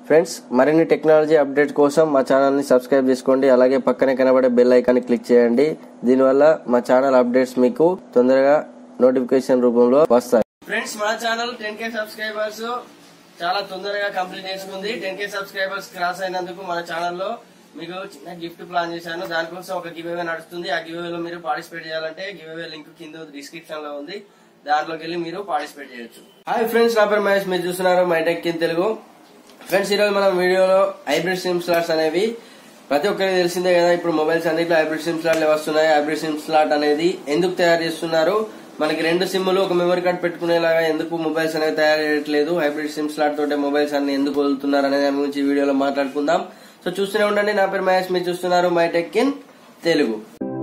friends మరిన్ని technology update కోసం మా ఛానల్ని సబ్స్క్రైబ్ చేసుకోండి అలాగే పక్కనే కనబడే బెల్ ఐకాన్ని క్లిక్ చేయండి దీనివల్ల మా ఛానల్ అప్డేట్స్ మీకు తొందరగా నోటిఫికేషన్ రూపంలో వస్తాయి ఫ్రెండ్స్ మా ఛానల్ టెన్ కే సబ్స్క్రైబర్స్ చాలా తొందరగా కంప్లీట్ చేసుకుంది టెన్ కే సబ్స్క్రైబర్స్ క్రాస్ అయినందుకు మన ఛానల్లో మీకు చిన్న గిఫ్ట్ ప్లాన్ చేశాను దానికోసం ఒక గివ్ అవే నడుస్తుంది ఆ గివ్ లో మీరు పార్టిసిపేట్ చేయాలంటే గివ్ అవే లింక్ కింద డిస్క్రిప్షన్ లో ఉంది దాంట్లోకి వెళ్ళి మీరు పార్టిసిపేట్ చేయొచ్చు హాయ్ ఫ్రెండ్స్ నా పేరు మహేష్ మీరు చూస్తున్నారు మైటెక్ ఇన్ తెలుగు ఫ్రెండ్స్ ఈరోజు మనం వీడియోలో హైబ్రిడ్ సిమ్ స్లాట్స్ అనేవి ప్రతి ఒక్కరికి తెలిసిందే కదా ఇప్పుడు మొబైల్స్ అన్నిట్లో హైబ్రిడ్ సిమ్ స్లాట్లు వస్తున్నాయి హైబ్రిడ్ సిమ్ స్లాట్ అనేది ఎందుకు తయారు చేస్తున్నారు మనకి రెండు సిమ్లు ఒక మెమరీ కార్డ్ పెట్టుకునేలాగా ఎందుకు మొబైల్స్ అనేవి తయారు చేయట్లేదు హైబ్రిడ్ సిమ్ స్లాట్ తోటే మొబైల్స్ అన్ని ఎందుకు వదులుతున్నారు అనే దాని గురించి ఈ వీడియోలో మాట్లాడుకుందాం సో చూస్తూనే ఉండండి నా పేరు మహేష్ మీరు చూస్తున్నారు MyTech in Telugu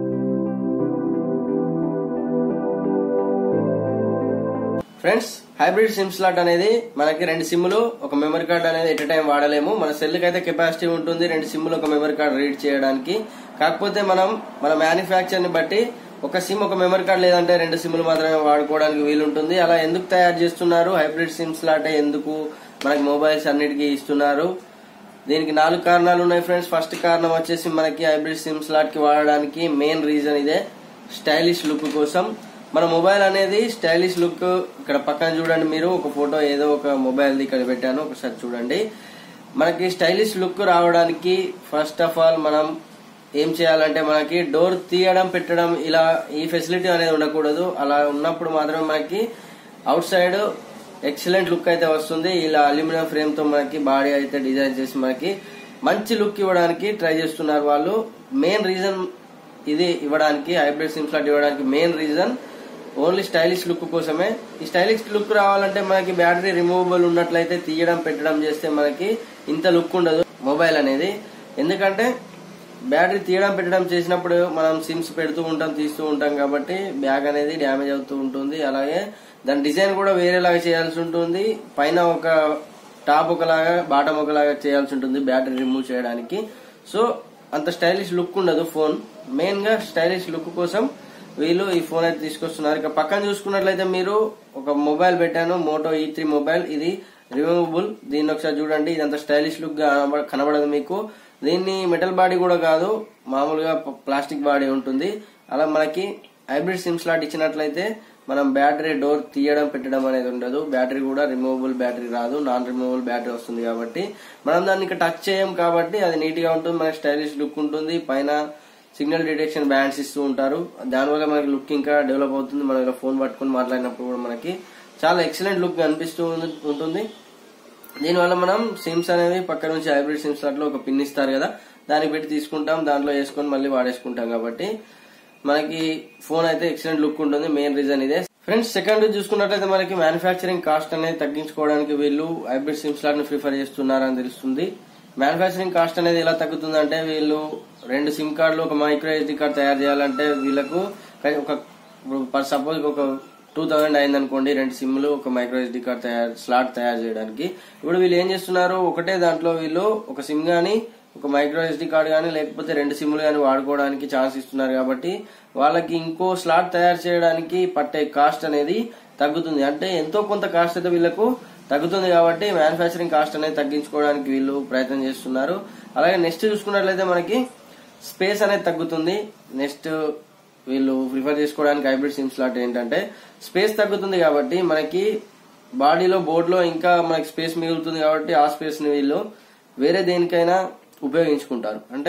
friends hybrid SIM slot అనేది మనకి రెండు సిమ్లు ఒక మెమరీ కార్డ్ అనేది ఎట్ టైం వాడలేము మన సెల్ కి అయితే కెపాసిటీ ఉంటుంది రెండు సిమ్లు ఒక మెమరీ కార్డ్ రీడ్ చేయడానికి కాకపోతే మనం మన మ్యానుఫ్యాక్చర్ ని బట్టి ఒక సిమ్ ఒక మెమరీ కార్డ్ లేదంటే రెండు సిమ్లు మాత్రమే వాడుకోవడానికి వీలుంటుంది అలా ఎందుకు తయారు చేస్తున్నారు హైబ్రిడ్ సిమ్ స్లాట్ ఎందుకు మనకి మొబైల్స్ అన్నిటికీ ఇస్తున్నారు దీనికి నాలుగు కారణాలు ఉన్నాయి ఫ్రెండ్స్ ఫస్ట్ కారణం వచ్చేసి మనకి హైబ్రిడ్ సిమ్ స్లాట్ కి వాడడానికి మెయిన్ రీజన్ ఇదే స్టైలిష్ లుక్ కోసం మన మొబైల్ అనేది స్టైలిష్ లుక్ ఇక్కడ పక్కన చూడండి మీరు ఒక ఫోటో ఏదో ఒక మొబైల్ ఇక్కడ పెట్టాను ఒకసారి చూడండి మనకి స్టైలిష్ లుక్ రావడానికి ఫస్ట్ ఆఫ్ ఆల్ మనం ఏం చేయాలంటే మనకి డోర్ తీయడం పెట్టడం ఇలా ఈ ఫెసిలిటీ అనేది ఉండకూడదు అలా ఉన్నప్పుడు మాత్రమే మనకి అవుట్ సైడ్ ఎక్సలెంట్ లుక్ అయితే వస్తుంది ఇలా అల్యూమినియం ఫ్రేమ్ తో మనకి బాడీ అయితే డిజైన్ చేసి మనకి మంచి లుక్ ఇవ్వడానికి ట్రై చేస్తున్నారు వాళ్ళు మెయిన్ రీజన్ ఇది ఇవ్వడానికి హైబ్రిడ్ సిమ్ స్లాట్ ఇవ్వడానికి main reason only stylish look కోసమే ఈ స్టైలిష్ లుక్ రావాలంటే మనకి బ్యాటరీ రిమూవబుల్ ఉన్నట్లయితే తీయడం పెట్టడం చేస్తే మనకి ఇంత లుక్ ఉండదు మొబైల్ అనేది ఎందుకంటే బ్యాటరీ తీయడం పెట్టడం చేసినప్పుడు మనం సిమ్స్ పెడుతూ ఉంటాం తీస్తూ ఉంటాం కాబట్టి బ్యాగ్ అనేది డ్యామేజ్ అవుతూ ఉంటుంది అలాగే దాని డిజైన్ కూడా వేరేలాగా చేయాల్సి ఉంటుంది పైన ఒక టాప్ ఒకలాగా బాటమ్ ఒకలాగా చేయాల్సి ఉంటుంది బ్యాటరీ రిమూవ్ చేయడానికి సో అంత స్టైలిష్ లుక్ ఉండదు ఫోన్ మెయిన్ గా స్టైలిష్ లుక్ కోసం వీళ్ళు ఈ ఫోన్ అయితే తీసుకొస్తున్నారు ఇక పక్కన చూసుకున్నట్లయితే మీరు ఒక మొబైల్ పెట్టాను మోటో ఈ త్రీ మొబైల్ ఇది రిమూవబుల్ దీన్ని ఒకసారి చూడండి ఇదంతా స్టైలిష్ లుక్ గా కనబడ- కనబడదు మీకు దీన్ని మెటల్ బాడీ కూడా కాదు మామూలుగా ప- ప్లాస్టిక్ బాడీ ఉంటుంది అలా మనకి హైబ్రిడ్ సిమ్ స్లాట్ ఇచ్చినట్లయితే మనం బ్యాటరీ డోర్ తీయడం పెట్టడం అనేది ఉండదు బ్యాటరీ కూడా రిమూవబుల్ బ్యాటరీ రాదు నాన్ రిమూవబుల్ బ్యాటరీ వస్తుంది కాబట్టి మనం దాన్ని ఇంకా టచ్ చేయం కాబట్టి అది నీట్ గా ఉంటుంది మనకి స్టైలిష్ లుక్ ఉంటుంది పైన సిగ్నల్ డిటెక్షన్ బ్యాండ్స్ ఇస్తూ ఉంటారు దానివల్ల మనకి లుక్ ఇంకా డెవలప్ అవుతుంది మనం ఇలా ఫోన్ పట్టుకొని మాట్లాడినప్పుడు కూడా మనకి చాలా ఎక్సలెంట్ లుక్ అనిపిస్తూ ఉంది- ఉంటుంది దీనివల్ల మనం సిమ్స్ అనేవి పక్క నుంచి హైబ్రిడ్ సిమ్స్ అట్లా ఒక పిన్ ఇస్తారు కదా దానికి పెట్టి తీసుకుంటాం దాంట్లో వేసుకొని మళ్ళీ వాడేసుకుంటాం కాబట్టి మనకి ఫోన్ అయితే ఎక్సలెంట్ లుక్ ఉంటుంది మెయిన్ రీజన్ ఇదే ఫ్రెండ్స్ సెకండ్ చూసుకున్నట్లయితే మనకి మ్యానుఫ్యాక్చరింగ్ కాస్ట్ అనేది తగ్గించుకోవడానికి వీళ్ళు హైబ్రిడ్ సిమ్ స్లాట్ ని ప్రిఫర్ చేస్తున్నారని తెలుస్తుంది మ్యానుఫ్యాక్చరింగ్ కాస్ట్ అనేది ఎలా తగ్గుతుందంటే వీళ్ళు రెండు సిమ్ కార్డులు ఒక మైక్రో ఎస్డి కార్డ్ తయారు చేయాలంటే వీళ్ళకు ఒక ఇప్పుడు సపోజ్ ఒక టూ థౌసండ్ అయింది అనుకోండి రెండు సిమ్లు ఒక మైక్రో ఎస్డి కార్డ్ తయారు స్లాట్ తయారు చేయడానికి ఇప్పుడు వీళ్ళు ఏం చేస్తున్నారు ఒకటే దాంట్లో వీళ్ళు ఒక సిమ్ గానీ ఒక మైక్రో ఎస్డి కార్డ్ కానీ లేకపోతే రెండు సిమ్లు కానీ వాడుకోవడానికి ఛాన్స్ ఇస్తున్నారు కాబట్టి వాళ్ళకి ఇంకో స్లాట్ తయారు చేయడానికి పట్టే కాస్ట్ అనేది తగ్గుతుంది అంటే ఎంతో కొంత కాస్ట్ అయితే వీళ్ళకు తగ్గుతుంది కాబట్టి మ్యానుఫ్యాక్చరింగ్ కాస్ట్ అనేది తగ్గించుకోవడానికి వీళ్ళు ప్రయత్నం చేస్తున్నారు అలాగే నెక్స్ట్ చూసుకున్నట్లయితే మనకి స్పేస్ అనేది తగ్గుతుంది నెక్స్ట్ వీళ్ళు ప్రిఫర్ చేసుకోవడానికి హైబ్రిడ్ సిమ్ స్లాట్ ఏంటంటే స్పేస్ తగ్గుతుంది కాబట్టి మనకి బాడీలో బోర్డులో ఇంకా మనకి స్పేస్ మిగులుతుంది కాబట్టి ఆ స్పేస్ ని వీళ్ళు వేరే దేనికైనా ఉపయోగించుకుంటారు అంటే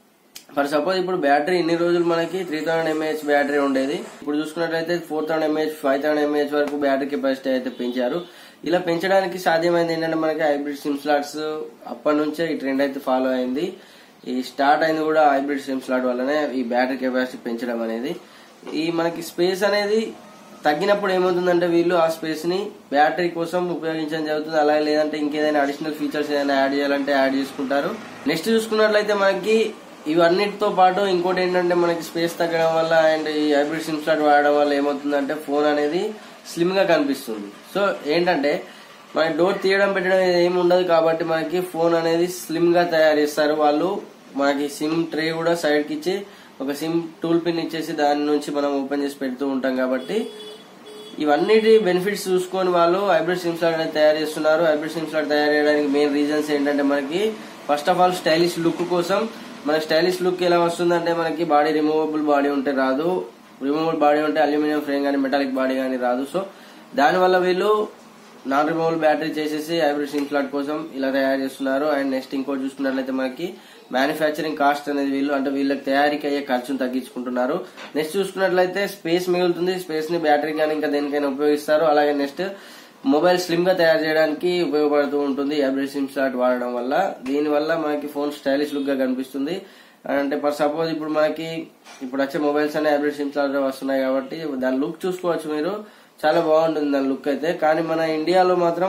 ఫర్ సపోజ్ ఇప్పుడు బ్యాటరీ ఇన్ని రోజులు మనకి త్రీ థౌసండ్ ఎంఏహెచ్ బ్యాటరీ ఉండేది ఇప్పుడు చూసుకున్నట్లయితే four thousand mAh five thousand mAh వరకు బ్యాటరీ కెపాసిటీ అయితే పెంచారు ఇలా పెంచడానికి సాధ్యమైంది ఏంటంటే మనకి హైబ్రిడ్ సిమ్ స్లాట్స్ అప్పటి నుంచే ఈ ట్రెండ్ అయితే ఫాలో అయింది ఈ స్టార్ట్ అయింది కూడా హైబ్రిడ్ సిమ్ స్లాట్ వల్లనే ఈ బ్యాటరీ కెపాసిటీ పెంచడం అనేది ఈ మనకి స్పేస్ అనేది తగ్గినప్పుడు ఏమవుతుందంటే వీళ్ళు ఆ స్పేస్ ని బ్యాటరీ కోసం ఉపయోగించడం జరుగుతుంది అలాగే లేదంటే ఇంకేదైనా అడిషనల్ ఫీచర్స్ ఏదైనా యాడ్ చేయాలంటే యాడ్ చేసుకుంటారు నెక్స్ట్ చూసుకున్నట్లయితే మనకి ఇవన్నిటితో పాటు ఇంకోటి ఏంటంటే మనకి స్పేస్ తగ్గడం వల్ల అండ్ ఈ హైబ్రిడ్ సిమ్ స్లాట్ వాడడం వల్ల ఏమవుతుందంటే ఫోన్ అనేది స్లిమ్ గా కనిపిస్తుంది సో ఏంటంటే మనకి డోర్ తీయడం పెట్టడం ఏమి ఉండదు కాబట్టి మనకి ఫోన్ అనేది స్లిమ్ గా తయారు చేస్తారు వాళ్ళు మనకి సిమ్ ట్రే కూడా సైడ్ కి ఇచ్చి ఒక సిమ్ టూల్ పిన్ ఇచ్చేసి దాని నుంచి మనం ఓపెన్ చేసి పెడుతూ ఉంటాం కాబట్టి ఇవన్నిటి బెనిఫిట్స్ చూసుకొని వాళ్ళు హైబ్రిడ్ సిమ్ స్లాట్ అనేది తయారు చేస్తున్నారు హైబ్రిడ్ సిమ్ స్లాట్ తయారు చేయడానికి మెయిన్ రీజన్స్ ఏంటంటే మనకి first of all stylish look కోసం మనకి స్టైలిష్ లుక్ ఎలా వస్తుందంటే మనకి బాడీ రిమూవబుల్ బాడీ ఉంటే రాదు రిమూవబుల్ బాడీ ఉంటే అల్యూమినియం ఫ్రేమ్ కానీ మెటాలిక్ బాడీ కానీ రాదు సో దానివల్ల వీళ్ళు నాన్ రిమూవబుల్ బ్యాటరీ చేసేసి హైబ్రిడ్ సిమ్ స్లాట్ కోసం ఇలా తయారు చేస్తున్నారు అండ్ నెక్స్ట్ ఇంకోటి చూసుకున్నట్లయితే మనకి మ్యానుఫ్యాక్చరింగ్ కాస్ట్ అనేది వీళ్ళు అంటే వీళ్ళకి తయారీకి అయ్యే ఖర్చును తగ్గించుకుంటున్నారు నెక్స్ట్ చూసుకున్నట్లయితే స్పేస్ మిగులుతుంది స్పేస్ ని బ్యాటరీ కానీ ఇంకా దేనికైనా ఉపయోగిస్తారు అలాగే నెక్స్ట్ మొబైల్ స్లిమ్ గా తయారు చేయడానికి ఉపయోగపడుతూ ఉంటుంది హైబ్రిడ్ సిమ్ స్లాట్ వాడడం వల్ల దీని వల్ల మనకి ఫోన్ స్టైలిష్ లుక్ గా కనిపిస్తుంది అంటే ఫర్ సపోజ్ ఇప్పుడు మనకి ఇప్పుడు వచ్చే మొబైల్స్ అనే హైబ్రిడ్ సిమ్ స్లాట్ వస్తున్నాయి కాబట్టి దాని లుక్ చూసుకోవచ్చు మీరు చాలా బాగుంటుంది దాని లుక్ అయితే కానీ మన ఇండియాలో మాత్రం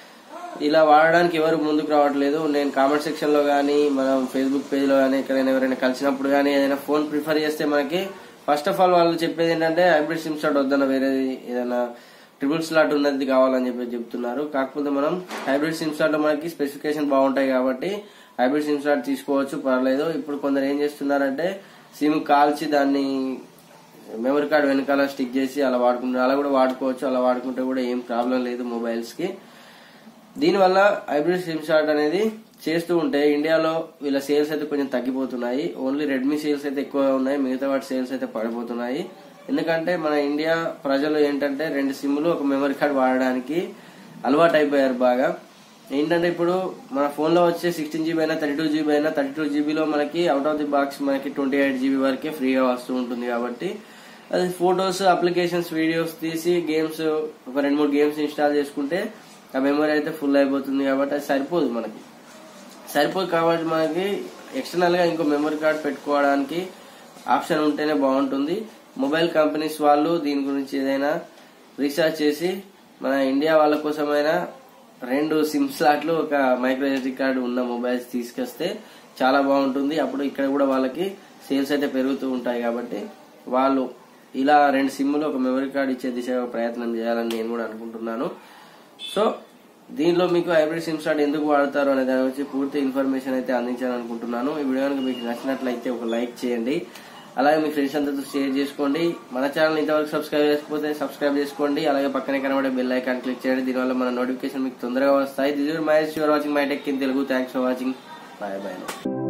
ఇలా వాడడానికి ఎవరు ముందుకు రావట్లేదు నేను కామెంట్ సెక్షన్ లో కానీ మనం ఫేస్బుక్ పేజ్ లో కానీ ఎక్కడైనా ఎవరైనా కలిసినప్పుడు కానీ ఏదైనా ఫోన్ ప్రిఫర్ చేస్తే మనకి ఫస్ట్ ఆఫ్ ఆల్ వాళ్ళు చెప్పేది ఏంటంటే హైబ్రిడ్ సిమ్ స్లాట్ వద్దన్న వేరేది ఏదైనా ట్రిపుల్ స్లాట్ ఉన్నది కావాలని చెప్పి చెప్తున్నారు కాకపోతే మనం హైబ్రిడ్ సిమ్ స్లాట్ లో మనకి స్పెసిఫికేషన్ బాగుంటాయి కాబట్టి హైబ్రిడ్ సిమ్ స్లాట్ తీసుకోవచ్చు పర్లేదు ఇప్పుడు కొందరు ఏం చేస్తున్నారంటే సిమ్ కాల్చి దాన్ని మెమరీ కార్డ్ వెనకాల స్టిక్ చేసి అలా వాడుకుంటారు అలా కూడా వాడుకోవచ్చు అలా వాడుకుంటే కూడా ఏం ప్రాబ్లం లేదు మొబైల్స్ కి దీనివల్ల హైబ్రిడ్ సిమ్ స్లాట్ అనేది చేస్తూ ఉంటే ఇండియాలో వీళ్ళ సేల్స్ అయితే కొంచెం తగ్గిపోతున్నాయి ఓన్లీ రెడ్మీ సేల్స్ అయితే ఎక్కువ ఉన్నాయి మిగతా వాటి సేల్స్ అయితే పడిపోతున్నాయి ఎందుకంటే మన ఇండియా ప్రజలు ఏంటంటే రెండు సిమ్లు ఒక మెమరీ కార్డ్ వాడడానికి అలవాటు అయిపోయారు బాగా ఏంటంటే ఇప్పుడు మన ఫోన్ లో వచ్చే సిక్స్టీన్ జీబీ అయినా థర్టీ టూ జీబీ అయినా థర్టీ టూ జీబీలో మనకి అవుట్ ఆఫ్ ది బాక్స్ మనకి ట్వంటీ ఎయిట్ జీబీ వరకే ఫ్రీగా వస్తూ ఉంటుంది కాబట్టి అది ఫొటోస్ అప్లికేషన్స్ వీడియోస్ తీసి గేమ్స్ ఒక రెండు మూడు గేమ్స్ ఇన్స్టాల్ చేసుకుంటే ఆ మెమరీ అయితే ఫుల్ అయిపోతుంది కాబట్టి అది సరిపోదు మనకి సరిపోదు కాబట్టి మనకి ఎక్స్టర్నల్ గా ఇంకో మెమరీ కార్డ్ పెట్టుకోవడానికి ఆప్షన్ ఉంటేనే బాగుంటుంది మొబైల్ కంపెనీస్ వాళ్ళు దీని గురించి ఏదైనా రీసెర్చ్ చేసి మన ఇండియా వాళ్ళ కోసమైనా రెండు సిమ్ స్లాట్లు ఒక మైక్రో ఎస్డి కార్డు ఉన్న మొబైల్స్ తీసుకొస్తే చాలా బాగుంటుంది అప్పుడు ఇక్కడ కూడా వాళ్ళకి సేల్స్ అయితే పెరుగుతూ ఉంటాయి కాబట్టి వాళ్ళు ఇలా రెండు సిమ్లు ఒక మెమరీ కార్డ్ ఇచ్చే దిశగా ప్రయత్నం చేయాలని నేను కూడా అనుకుంటున్నాను సో దీనిలో మీకు హైబ్రిడ్ సిమ్ స్లాట్ ఎందుకు వాడతారు అనే దాని గురించి పూర్తి ఇన్ఫర్మేషన్ అయితే అందించాలనుకుంటున్నాను ఈ వీడియో కనుక మీకు నచ్చినట్లయితే ఒక లైక్ చేయండి అలాగే మీ ఫ్రెండ్స్ అందరితో షేర్ చేసుకోండి మన ఛానల్ ఇంతవరకు సబ్స్క్రైబ్ చేసుకోకపోతే సబ్స్క్రైబ్ చేసుకోండి అలాగే పక్కనే కనబడే బెల్ ఐకాన్ క్లిక్ చేయండి దీనివల్ల మన నోటిఫికేషన్ మీకు తొందరగా వస్తాయి this my you're watching my tech in Telugu thanks for watching bye bye